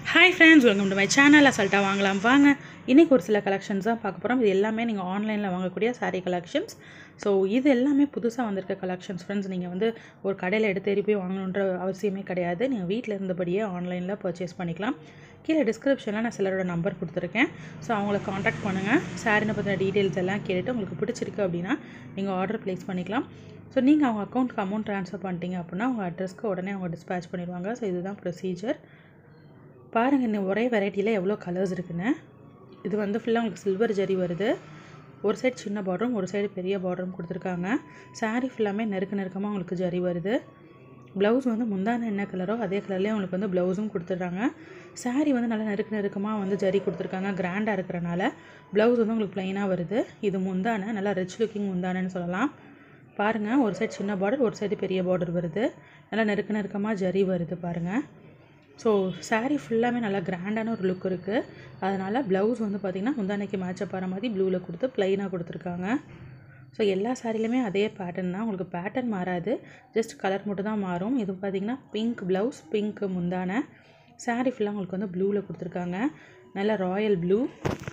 hi friends welcome to my channel அசல்ட்டாக வாங்கலாம் வாங்க இன்றைக்கி ஒரு சில கலெக்ஷன்ஸ் தான் பார்க்க போகிறோம் இது எல்லாமே நீங்கள் ஆன்லைனில் வாங்கக்கூடிய saree கலெக்ஷன்ஸ் ஸோ இது எல்லாமே புதுசாக வந்திருக்க கலெக்ஷன்ஸ் ஃப்ரெண்ட்ஸ் நீங்கள் வந்து ஒரு கடையில் எடுத்து ஏறி போய் வாங்கணுன்ற அவசியமே கிடையாது நீங்கள் வீட்டில் இருந்தபடியே ஆன்லைனில் பர்ச்சேஸ் பண்ணிக்கலாம் கீழே டிஸ்கிரிப்ஷனில் நான் சிலரோட நம்பர் கொடுத்துருக்கேன் ஸோ அவங்கள காண்டாக்ட் பண்ணுங்கள் சாரினை பற்றின டீட்டெயில்ஸ் எல்லாம் கேட்டுட்டு உங்களுக்கு பிடிச்சிருக்கு அப்படின்னா நீங்கள் ஆர்டர் ப்ளேஸ் பண்ணிக்கலாம் ஸோ நீங்கள் அவங்க அக்கௌண்ட்டுக்கு அமௌண்ட் ட்ரான்ஸ்ஃபர் பண்ணிட்டீங்க அப்படின்னா அவங்க அட்ரஸ்க்கு உடனே அவங்க டிஸ்பேச் பண்ணிடுவாங்க ஸோ இதுதான் ப்ரொசீஜர் பாருங்கள் இந்த ஒரே வெரைட்டியில் எவ்வளோ கலர்ஸ் இருக்குன்னு இது வந்து ஃபுல்லாக உங்களுக்கு சில்வர் ஜரி வருது ஒரு சைடு சின்ன பார்டரும் ஒரு சைடு பெரிய பார்டரும் கொடுத்துருக்காங்க saree ஃபுல்லாமே நெருக்க நெருக்கமாக உங்களுக்கு ஜரி வருது ப்ளவுஸ் வந்து முந்தான என்ன கலரோ அதே கலர்லேயே உங்களுக்கு வந்து ப்ளவுஸும் கொடுத்துட்றாங்க saree வந்து நல்லா நெருக்க நெருக்கமாக வந்து ஜரி கொடுத்துருக்காங்க கிராண்டாக இருக்கிறனால ப்ளவுஸ் வந்து உங்களுக்கு ப்ளைனாக வருது இது முந்தான நல்லா ரிச் லுக்கிங் முந்தானன்னு சொல்லலாம் பாருங்கள் ஒரு சைடு சின்ன பார்டர் ஒரு சைடு பெரிய பார்டர் வருது நல்லா நெருக்க நெருக்கமாக ஜரி வருது பாருங்கள் ஸோ saree ஃபுல்லாமே நல்லா கிராண்டான ஒரு லுக் இருக்குது அதனால் ப்ளவுஸ் வந்து பார்த்திங்கன்னா முந்தானைக்கு மேட்சப் ஆகிற மாதிரி ப்ளூவில் கொடுத்து ப்ளைனாக கொடுத்துருக்காங்க ஸோ எல்லா சாரிலையுமே அதே பேட்டர்ன் தான் உங்களுக்கு பேட்டர்ன் மாறாது ஜஸ்ட் கலர் மட்டும் தான் மாறும் இது பார்த்திங்கன்னா பிங்க் ப்ளவுஸ் பிங்க் முந்தானை saree ஃபுல்லாக உங்களுக்கு வந்து ப்ளூவில் கொடுத்துருக்காங்க நல்ல ராயல் ப்ளூ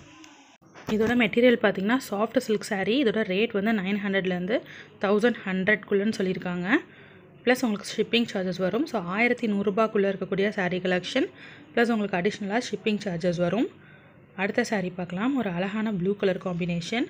இதோட மெட்டீரியல் பார்த்தீங்கன்னா சாஃப்ட் சில்க் saree இதோட ரேட் வந்து நைன் ஹண்ட்ரட்லேருந்து தௌசண்ட் ஹண்ட்ரட்குள்ளேன்னு சொல்லியிருக்காங்க ப்ளஸ் உங்களுக்கு ஷிப்பிங் சார்ஜஸ் வரும் ஸோ ஆயிரத்தி நூறுரூபாக்குள்ளே இருக்கக்கூடிய saree கலெக்ஷன் ப்ளஸ் உங்களுக்கு அடிஷ்னலாக ஷிப்பிங் சார்ஜஸ் வரும் அடுத்த saree பார்க்கலாம் ஒரு அழகான blue colour combination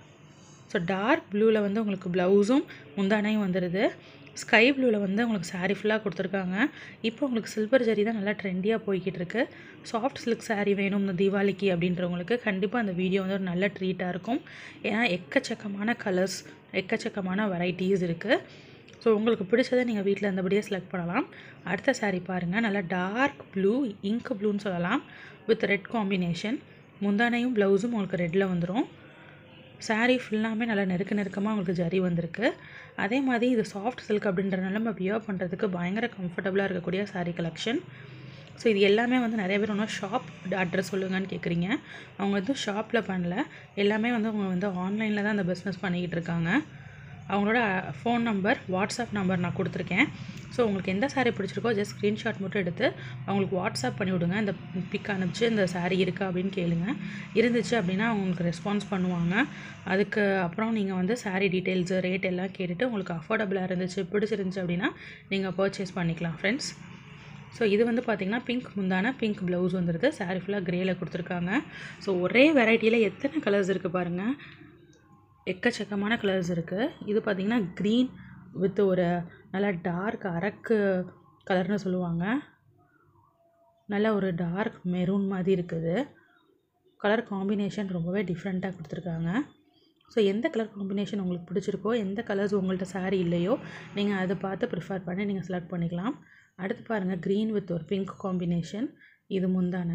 so dark ப்ளூவில் வந்து உங்களுக்கு ப்ளவுஸும் முந்தானையும் வந்துடுது ஸ்கை ப்ளூவில் வந்து உங்களுக்கு saree ஃபுல்லாக கொடுத்துருக்காங்க இப்போ உங்களுக்கு சில்வர் ஜரி தான் நல்லா ட்ரெண்டியாக போய்கிட்டு இருக்கு சாஃப்ட் சில்க் saree வேணும் இந்த தீபாவளிக்கு அப்படின்றவங்களுக்கு கண்டிப்பாக அந்த வீடியோ வந்து ஒரு நல்ல ட்ரீட்டாக இருக்கும் ஏன்னா எக்கச்சக்கமான கலர்ஸ் எக்கச்சக்கமான வெரைட்டிஸ் இருக்குது ஸோ உங்களுக்கு பிடிச்சதை நீங்கள் வீட்டில் இருந்தபடியே செலக்ட் பண்ணலாம் அடுத்த saree பாருங்கள் நல்லா டார்க் ப்ளூ இங்க் ப்ளூன்னு சொல்லலாம் வித் ரெட் காம்பினேஷன் முந்தானையும் ப்ளவுஸும் உங்களுக்கு ரெட்டில் வந்துடும் saree ஃபுல்லாமே நல்லா நெருக்க நெருக்கமாக உங்களுக்கு ஜரி வந்திருக்கு அதே மாதிரி இது சாஃப்ட் சில்க் அப்படின்றனால நம்ம வியர் பண்ணுறதுக்கு பயங்கர கம்ஃபர்டபுளாக இருக்கக்கூடிய saree கலெக்ஷன் ஸோ இது எல்லாமே வந்து நிறைய பேர் ஒன்றும் ஷாப் அட்ரஸ் சொல்லுங்கன்னு கேட்குறீங்க அவங்க வந்து ஷாப்பில் பண்ணல எல்லாமே வந்து அவங்க வந்து ஆன்லைனில் தான் அந்த பிஸ்னஸ் பண்ணிக்கிட்டு இருக்காங்க அவங்களோட ஃபோன் நம்பர் வாட்ஸ்அப் நம்பர் நான் கொடுத்துருக்கேன் ஸோ உங்களுக்கு எந்த saree பிடிச்சிருக்கோ ஜஸ்ட் ஸ்க்ரீன்ஷாட் மட்டும் எடுத்து அவங்களுக்கு வாட்ஸ்அப் பண்ணி விடுங்க இந்த பிக் அனுப்பிச்சு இந்த saree இருக்கா அப்படின்னு கேளுங்க இருந்துச்சு அப்படின்னா அவங்க உங்களுக்கு ரெஸ்பான்ஸ் பண்ணுவாங்க அதுக்கு அப்புறம் நீங்கள் வந்து saree டீட்டெயில்ஸு ரேட் எல்லாம் கேட்டுட்டு உங்களுக்கு அஃபோர்டபுளாக இருந்துச்சு பிடிச்சிருந்துச்சு அப்படின்னா நீங்கள் பர்ச்சேஸ் பண்ணிக்கலாம் ஃப்ரெண்ட்ஸ் ஸோ இது வந்து பார்த்திங்கன்னா பிங்க் முந்தான பிங்க் ப்ளவுஸ் வந்துடுது saree ஃபுல்லாக க்ரேயில் கொடுத்துருக்காங்க ஸோ ஒரே வெரைட்டியில் எத்தனை கலர்ஸ் இருக்குது பாருங்கள் எக்கச்சக்கமான கலர்ஸ் இருக்குது இது பார்த்திங்கன்னா க்ரீன் வித் ஒரு நல்லா டார்க் அரக்கு கலர்னு சொல்லுவாங்க நல்ல ஒரு டார்க் மெரூன் மாதிரி இருக்குது கலர் காம்பினேஷன் ரொம்பவே டிஃப்ரெண்ட்டாக கொடுத்துருக்காங்க ஸோ எந்த கலர் காம்பினேஷன் உங்களுக்கு பிடிச்சிருக்கோ எந்த கலர்ஸ் உங்கள்கிட்ட saree இல்லையோ நீங்கள் அதை பார்த்து ப்ரிஃபர் பண்ணி நீங்கள் செலக்ட் பண்ணிக்கலாம் அடுத்து பாருங்கள் க்ரீன் வித் ஒரு பிங்க் காம்பினேஷன் இது முந்தான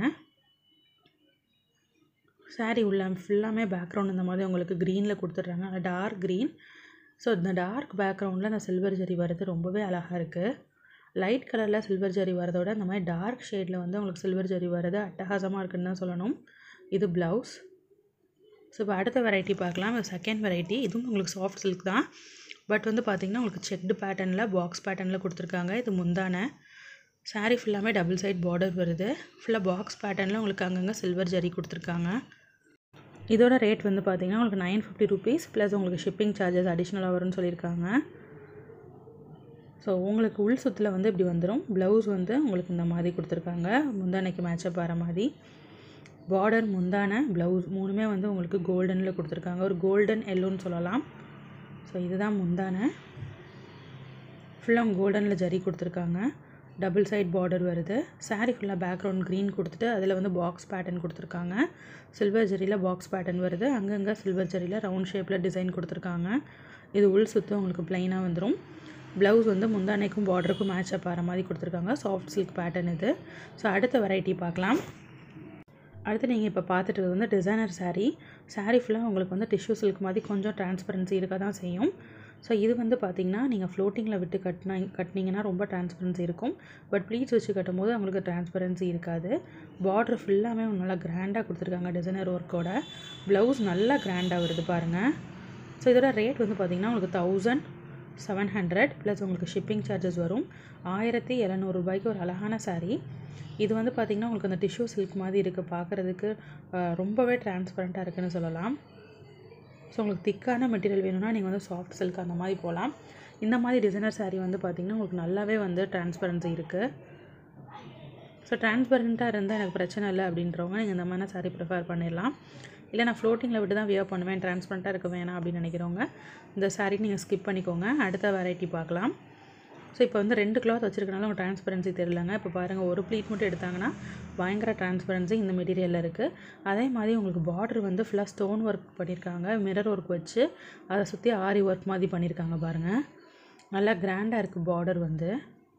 saree உள்ள ஃபுல்லாமே பேக்ரவுண்ட் இந்த மாதிரி உங்களுக்கு க்ரீனில் கொடுத்துட்றாங்க டார்க் க்ரீன் ஸோ இந்த டார்க் பேக்ரவுண்டில் இந்த சில்வர் ஜரி வர்றது ரொம்பவே அழகாக இருக்குது லைட் கலரில் சில்வர் ஜரி வரதோட இந்த மாதிரி டார்க் ஷேடில் வந்து உங்களுக்கு சில்வர் ஜரி வர்றது அட்டகாசமாக இருக்குன்னு தான் சொல்லணும் இது ப்ளவுஸ் ஸோ இப்போ அடுத்த வெரைட்டி பார்க்கலாம் செகண்ட் வெரைட்டி இதுவும் உங்களுக்கு சாஃப்ட் சில்க் தான் பட் வந்து பார்த்திங்கன்னா உங்களுக்கு செக்டு பேட்டர்னில் பாக்ஸ் பேட்டர்னில் கொடுத்துருக்காங்க இது முந்தான saree ஃபுல்லாமே டபுள் சைட் பார்டர் வருது ஃபுல்லாக பாக்ஸ் பேட்டர்னில் உங்களுக்கு அங்கங்கே சில்வர் ஜரி கொடுத்துருக்காங்க இதோட ரேட் வந்து பார்த்திங்கன்னா உங்களுக்கு நைன் ஃபிஃப்டி ருபீஸ் ப்ளஸ் உங்களுக்கு ஷிப்பிங் சார்ஜஸ் அடிஷ்னலாக வரும்னு சொல்லியிருக்காங்க ஸோ உங்களுக்கு உள் சுத்தில் வந்து இப்படி வந்துடும் ப்ளவுஸ் வந்து உங்களுக்கு இந்த மாதிரி கொடுத்துருக்காங்க முந்தானைக்கு மேட்சப் ஆகிற மாதிரி பார்டர் முந்தான ப்ளவுஸ் மூணுமே வந்து உங்களுக்கு கோல்டனில் கொடுத்துருக்காங்க ஒரு கோல்டன் எல்லோன்னு சொல்லலாம் ஸோ இதுதான் முந்தான ஃபுல்லாக கோல்டனில் ஜரி கொடுத்துருக்காங்க டபுள் சைட் பார்டர் வருது saree ஃபுல்லாக பேக்ரவுண்ட் க்ரீன் கொடுத்துட்டு அதில் வந்து பாக்ஸ் பேட்டர்ன் கொடுத்துருக்காங்க சில்வர் ஜரியில் பாக்ஸ் பேட்டர்ன் வருது அங்கங்கே சில்வர் ஜரியில் ரவுண்ட் ஷேப்பில் டிசைன் கொடுத்துருக்காங்க இது உள் சுத்து உங்களுக்கு ப்ளைனாக வந்துடும் ப்ளவுஸ் வந்து முந்தானைக்கும் பார்டருக்கும் மேட்சப் ஆகிற மாதிரி கொடுத்துருக்காங்க சாஃப்ட் சில்க் பேட்டர்ன் இது ஸோ அடுத்த வெரைட்டி பார்க்கலாம் அடுத்து நீங்கள் இப்போ பார்த்துட்டு இருக்கிறது வந்து டிசைனர் saree saree ஃபுல்லாக உங்களுக்கு வந்து டிஷ்யூ சில்க் மாதிரி கொஞ்சம் டிரான்ஸ்பரன்சி இருக்க தான் செய்யும் ஸோ இது வந்து பார்த்திங்கன்னா நீங்கள் ஃப்ளோட்டிங்கில் விட்டு கட்டினா கட்டினீங்கன்னா ரொம்ப டிரான்ஸ்பரன்சி இருக்கும் பட் ப்ளீட்ஸ் வச்சு கட்டும்போது உங்களுக்கு டிரான்ஸ்பரன்சி இருக்காது பார்டர் ஃபுல்லாமே நல்லா கிராண்டாக கொடுத்துருக்காங்க டிசைனர் ஒர்க்கோட ப்ளவுஸ் நல்லா கிராண்டாக வருது பாருங்கள் ஸோ இதோட ரேட் வந்து பார்த்திங்கன்னா உங்களுக்கு தௌசண்ட் செவன் ஹண்ட்ரட் ப்ளஸ் உங்களுக்கு ஷிப்பிங் சார்ஜஸ் வரும் ஆயிரத்தி எழுநூறுபாய்க்கு ஒரு அழகான saree இது வந்து பார்த்திங்கன்னா உங்களுக்கு அந்த டிஷ்யூ சில்க் மாதிரி இருக்குது பார்க்குறதுக்கு ரொம்பவே டிரான்ஸ்பரண்ட்டாக இருக்குன்னு சொல்லலாம் ஸோ உங்களுக்கு திக்கான மெட்டீரியல் வேணும்னா நீங்கள் வந்து சாஃப்ட் சில்க் அந்த மாதிரி போகலாம் இந்த மாதிரி டிசைனர் saree வந்து பார்த்திங்கன்னா உங்களுக்கு நல்லாவே வந்து டிரான்ஸ்பரன்சி இருக்குது ஸோ டிரான்ஸ்பரண்ட்டாக இருந்தால் எனக்கு பிரச்சனை இல்லை அப்படின்றவங்க நீங்கள் இந்த மாதிரி saree ப்ரிஃபர் பண்ணிடலாம் இல்லை நான் ஃப்ளோட்டிங்கில் விட்டு தான் வியர் பண்ணுவேன் டிரான்ஸ்பரண்ட்டாக இருக்க வேணாம் அப்படின்னு நினைக்கிறவங்க இந்த saree நீங்கள் ஸ்கிப் பண்ணிக்கோங்க அடுத்த வெரைட்டி பார்க்கலாம் ஸோ இப்போ வந்து ரெண்டு கிளாத் வச்சுருக்கனால உங்களுக்கு டிரான்ஸ்பரன்சி தெரியலங்க இப்போ பாருங்கள் ஒரு ப்ளீட் மட்டும் எடுத்தாங்கன்னா பயங்கர டிரான்ஸ்பரன்சி இந்த மெட்டீரியலில் இருக்குது அதே மாதிரி உங்களுக்கு பார்டர் வந்து ஃபுல்லாக ஸ்டோன் ஒர்க் பண்ணியிருக்காங்க மிரர் ஒர்க் வச்சு அதை சுற்றி ஆரி ஒர்க் மாதிரி பண்ணியிருக்காங்க பாருங்கள் நல்லா கிராண்டாக இருக்குது பார்டர் வந்து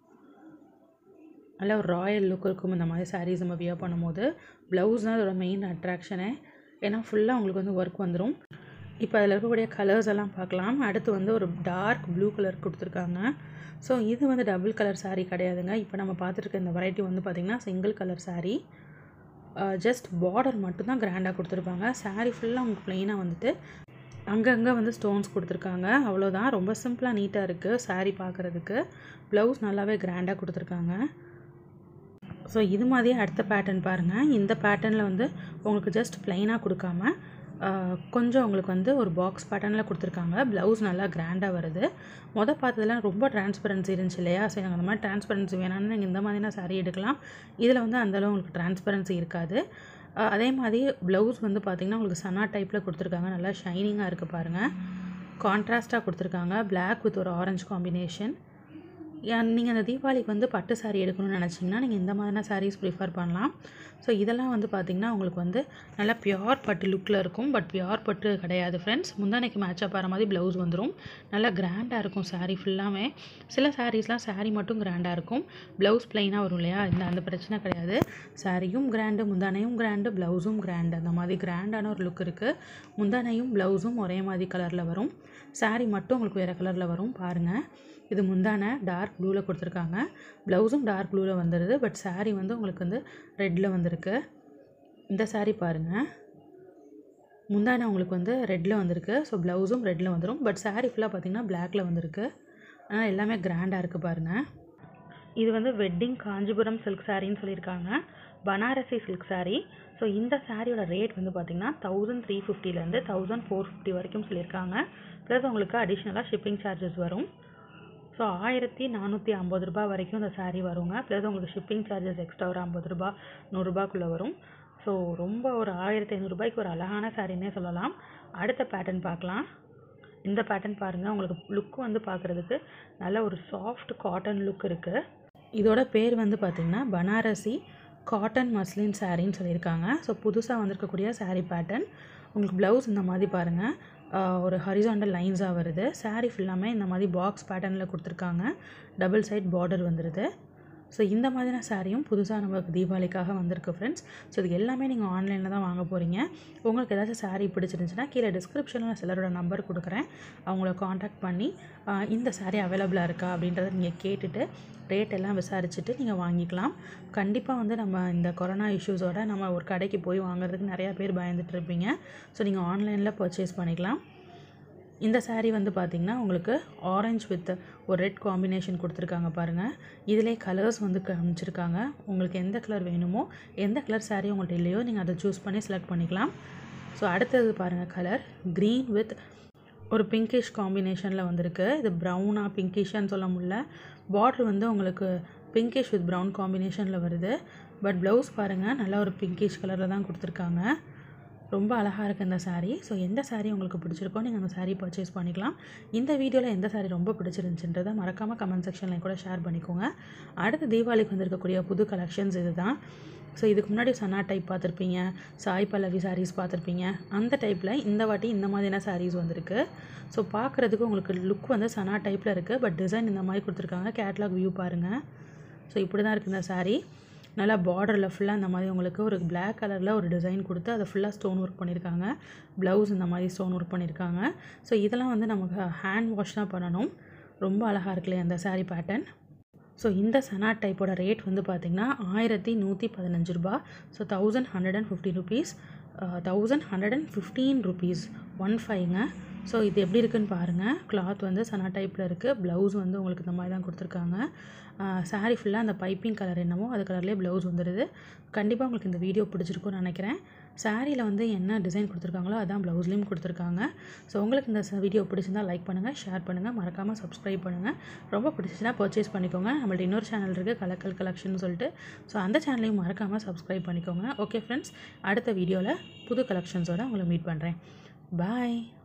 நல்ல ஒரு ராயல் லுக் இருக்கும் இந்த மாதிரி சாரீஸ் நம்ம வியர் பண்ணும்போது ப்ளவுஸ் தான் அதோட மெயின் அட்ராக்ஷனே ஏன்னா ஃபுல்லாக உங்களுக்கு வந்து ஒர்க் வந்துடும் இப்போ அதில் இருக்கக்கூடிய கலர்ஸ் எல்லாம் பார்க்கலாம் அடுத்து வந்து ஒரு டார்க் ப்ளூ கலர் கொடுத்துருக்காங்க ஸோ இது வந்து டபுள் கலர் saree கிடையாதுங்க இப்போ நம்ம பார்த்துருக்க இந்த வெரைட்டி வந்து பார்த்திங்கன்னா single colour saree just border மட்டும்தான் கிராண்டாக கொடுத்துருப்பாங்க saree ஃபுல்லாக உங்களுக்கு ப்ளெயினாக வந்துட்டு அங்கங்கே வந்து ஸ்டோன்ஸ் கொடுத்துருக்காங்க அவ்வளோதான் ரொம்ப சிம்பிளாக நீட்டாக இருக்குது saree பார்க்குறதுக்கு ப்ளவுஸ் நல்லாவே கிராண்டாக கொடுத்துருக்காங்க ஸோ இது மாதிரியே அடுத்த பேட்டர்ன் பாருங்கள் இந்த பேட்டர்னில் வந்து உங்களுக்கு ஜஸ்ட் ப்ளைனாக கொடுக்காம ஆஹ், கொஞ்சம் உங்களுக்கு வந்து ஒரு பாக்ஸ் பேட்டர்னில் கொடுத்துருக்காங்க ப்ளவுஸ் நல்லா கிராண்டாக வருது மொதல் பார்த்ததுலாம் ரொம்ப டிரான்ஸ்பரன்சி இருந்துச்சு இல்லையா ஸோ எனக்கு அந்த மாதிரி டிரான்ஸ்பரன்சி வேணாம்னு நீங்கள் இந்த மாதிரினா saree எடுக்கலாம் இதில் வந்து அந்தளவு உங்களுக்கு டிரான்ஸ்பரன்சி இருக்காது ஆஹ், அதே மாதிரி ப்ளவுஸ் வந்து பார்த்திங்கன்னா உங்களுக்கு சனா டைப்பில் கொடுத்துருக்காங்க நல்லா ஷைனிங்காக இருக்குது பாருங்கள் கான்ட்ராஸ்ட்டாக கொடுத்துருக்காங்க Black வித் ஒரு ஆரஞ்சு காம்பினேஷன் நீங்கள் அந்த தீபாவளிக்கு வந்து பட்டு saree எடுக்கணும்னு நினச்சிங்கன்னா நீங்கள் இந்த மாதிரியான sarees ப்ரிஃபர் பண்ணலாம் ஸோ இதெல்லாம் வந்து பார்த்திங்கன்னா உங்களுக்கு வந்து நல்லா பியோர் பட்டு லுக்கில் இருக்கும் பட் பியோர் பட்டு கிடையாது ஃப்ரெண்ட்ஸ் முந்தானைக்கு மேட்சப் ஆகிற மாதிரி ப்ளவுஸ் வந்துடும் நல்லா கிராண்டாக இருக்கும் saree ஃபுல்லாமே சில சாரீஸ்லாம் saree மட்டும் கிராண்டாக இருக்கும் ப்ளவுஸ் ப்ளைனாக வரும் இல்லையா இந்த அந்த பிரச்சனை கிடையாது சாரியும் கிராண்டு முந்தானையும் கிராண்டு ப்ளவுஸும் கிராண்டு அந்த மாதிரி கிராண்டான ஒரு லுக் இருக்குது முந்தானையும் ப்ளவுஸும் ஒரே மாதிரி கலரில் வரும் saree மட்டும் உங்களுக்கு வேறு கலரில் வரும் பாருங்கள் இது முந்தான டார்க் ப்ளூவில் கொடுத்துருக்காங்க ப்ளவுஸும் டார்க் ப்ளூவில் வந்துடுது பட் saree வந்து உங்களுக்கு வந்து ரெட்டில் வந்திருக்கு இந்த saree பாருங்கள் முந்தான உங்களுக்கு வந்து ரெட்டில் வந்திருக்கு ஸோ ப்ளவுஸும் ரெட்டில் வந்துடும் பட் saree ஃபுல்லாக பார்த்தீங்கன்னா பிளாக்ல வந்திருக்கு ஆனால் எல்லாமே கிராண்டாக இருக்குது பாருங்கள் இது வந்து வெட்டிங் காஞ்சிபுரம் சில்க் சாரின்னு சொல்லியிருக்காங்க பனாரசி சில்க் saree ஸோ இந்த சாரியோட ரேட் வந்து பார்த்திங்கன்னா தௌசண்ட் த்ரீ ஃபிஃப்டிலேருந்து தௌசண்ட் ஃபோர் ஃபிஃப்டி வரைக்கும் சொல்லியிருக்காங்க ப்ளஸ் உங்களுக்கு அடிஷ்னலாக ஷிப்பிங் சார்ஜஸ் வரும் ஸோ ஆயிரத்தி நானூற்றி ஐம்பது ரூபாய் வரைக்கும் இந்த saree வருங்க ப்ளஸ் உங்களுக்கு ஷிப்பிங் சார்ஜஸ் எக்ஸ்ட்ரா ஒரு ஐம்பது ரூபா நூறுரூபாக்குள்ளே வரும் ஸோ ரொம்ப ஒரு ஆயிரத்தி ஐநூறுரூபாய்க்கு ஒரு அழகான சாரின்னே சொல்லலாம் அடுத்த பேட்டர்ன் பார்க்கலாம் இந்த பேட்டர்ன் பாருங்கள் உங்களுக்கு லுக் வந்து பார்க்குறதுக்கு நல்ல ஒரு சாஃப்ட் காட்டன் லுக் இருக்குது இதோட பேர் வந்து பார்த்திங்கன்னா பனாரசி காட்டன் மஸ்லின் சாரின்னு சொல்லியிருக்காங்க ஸோ புதுசாக வந்திருக்கக்கூடிய saree பேட்டர்ன் உங்களுக்கு ப்ளவுஸ் இந்த மாதிரி பாருங்கள் ஒரு ஹரிசாண்டல் லைன்ஸாக வருது saree ஃபுல்லாமே இந்த மாதிரி பாக்ஸ் பேட்டர்னில் கொடுத்துருக்காங்க டபுள் சைட் பார்டர் வந்துடுது ஸோ இந்த மாதிரியான சாரியும் புதுசாக நமக்கு தீபாவளிக்காக வந்திருக்கு ஃப்ரெண்ட்ஸ் ஸோ இது எல்லாமே நீங்கள் ஆன்லைனில் தான் வாங்க போகிறீங்க உங்களுக்கு ஏதாச்சும் saree பிடிச்சிருந்துச்சுன்னா கீழே டிஸ்கிரிப்ஷனில் நான் சிலரோட நம்பர் கொடுக்குறேன் அவங்கள காண்டாக்ட் பண்ணி ஆஹ், இந்த saree அவைலபிளாக இருக்கா அப்படின்றத நீங்கள் கேட்டுட்டு ரேட் எல்லாம் விசாரிச்சுட்டு நீங்கள் வாங்கிக்கலாம் கண்டிப்பாக வந்து நம்ம இந்த கொரோனா இஷ்யூஸோட நம்ம ஒரு கடைக்கு போய் வாங்குறதுக்கு நிறையா பேர் பயந்துட்டு இருப்பீங்க ஸோ நீங்கள் ஆன்லைனில் பர்ச்சேஸ் பண்ணிக்கலாம் இந்த saree வந்து பார்த்திங்கன்னா உங்களுக்கு ஆரஞ்சு வித் ஒரு ரெட் காம்பினேஷன் கொடுத்துருக்காங்க பாருங்கள் இதிலே கலர்ஸ் வந்து காமிச்சிருக்காங்க உங்களுக்கு எந்த கலர் வேணுமோ எந்த கலர் saree உங்கள்கிட்ட இல்லையோ நீங்கள் அதை சூஸ் பண்ணி செலக்ட் பண்ணிக்கலாம் ஸோ அடுத்தது பாருங்கள் கலர் க்ரீன் வித் ஒரு பிங்கிஷ் காம்பினேஷனில் வந்திருக்கு இது ப்ரௌனாக பிங்கிஷ்னு சொல்ல முடியல பார்டர் வந்து உங்களுக்கு பிங்கிஷ் வித் ப்ரௌன் காம்பினேஷனில் வருது பட் ப்ளவுஸ் பாருங்கள் நல்லா ஒரு பிங்கிஷ் கலரில் தான் கொடுத்துருக்காங்க ரொம்ப அழகாக இருக்குது இந்த saree ஸோ எந்த saree உங்களுக்கு பிடிச்சிருக்கோ நீங்கள் அந்த saree பர்ச்சேஸ் பண்ணிக்கலாம் இந்த வீடியோவில் எந்த saree ரொம்ப பிடிச்சிருந்துச்சுன்றதை மறக்காமல் கமெண்ட் செக்ஷனில் கூட ஷேர் பண்ணிக்கோங்க அடுத்து தீபாவளிக்கு வந்திருக்கக்கூடிய புது கலெக்ஷன்ஸ் இதுதான் ஸோ இதுக்கு முன்னாடி சனா டைப் பார்த்துருப்பீங்க சாய் பல்லவி sarees பார்த்துருப்பீங்க அந்த டைப்பில் இந்த வாட்டி இந்த மாதிரியான sarees வந்திருக்கு ஸோ பார்க்குறதுக்கு உங்களுக்கு லுக் வந்து சனா டைப்பில் இருக்குது பட் டிசைன் இந்த மாதிரி கொடுத்துருக்காங்க கேட்லாக் வியூ பாருங்கள் ஸோ இப்படி தான் இருக்குது இந்த saree நல்லா பார்டரில் ஃபுல்லாக இந்த மாதிரி உங்களுக்கு ஒரு Black கலரில் ஒரு டிசைன் கொடுத்து அதை ஃபுல்லாக ஸ்டோன் ஒர்க் பண்ணியிருக்காங்க ப்ளவுஸ் இந்த மாதிரி ஸ்டோன் ஒர்க் பண்ணியிருக்காங்க ஸோ இதெல்லாம் வந்து நமக்கு ஹேண்ட் வாஷ் தான் பண்ணணும் ரொம்ப அழகாக இருக்குல்லையா அந்த saree பேட்டர்ன் ஸோ இந்த சனா டைப்போட ரேட் வந்து பார்த்திங்கன்னா ஆயிரத்தி நூற்றி பதினஞ்சு ரூபா so thousand hundred and fifty rupees thousand hundred and fifteen rupees one ஃபைவ்ங்க ஸோ இது எப்படி இருக்குன்னு பாருங்கள் கிளாத் வந்து சனா டைப்பில் இருக்குது ப்ளவுஸ் வந்து உங்களுக்கு இந்த மாதிரி தான் கொடுத்துருக்காங்க சாரீ ஃபுல்லாக அந்த பைப்பிங் கலர் என்னமோ அது கலர்லேயே ப்ளவுஸ் வந்துடுது கண்டிப்பாக உங்களுக்கு இந்த வீடியோ பிடிச்சிருக்கும்னு நினைக்கிறேன் சாரியில் வந்து என்ன டிசைன் கொடுத்துருக்காங்களோ அதான் ப்ளவுஸ்லேயும் கொடுத்துருக்காங்க ஸோ உங்களுக்கு இந்த வீடியோ பிடிச்சிருந்தா லைக் பண்ணுங்கள் ஷேர் பண்ணுங்கள் மறக்காமல் சப்ஸ்கிரைப் பண்ணுங்கள் ரொம்ப பிடிச்சிச்சுன்னா பர்ச்சேஸ் பண்ணிக்கோங்க நம்மள்ட்ட இன்னொரு சேனல் இருக்குது கலக்கல் கலெக்ஷன் சொல்லிட்டு ஸோ அந்த சேனலையும் மறக்காமல் சப்ஸ்கிரைப் பண்ணிக்கோங்க ஓகே ஃப்ரெண்ட்ஸ் அடுத்த வீடியோவில் புது கலெக்ஷன்ஸோடு உங்களை மீட் பண்ணுறேன் பாய்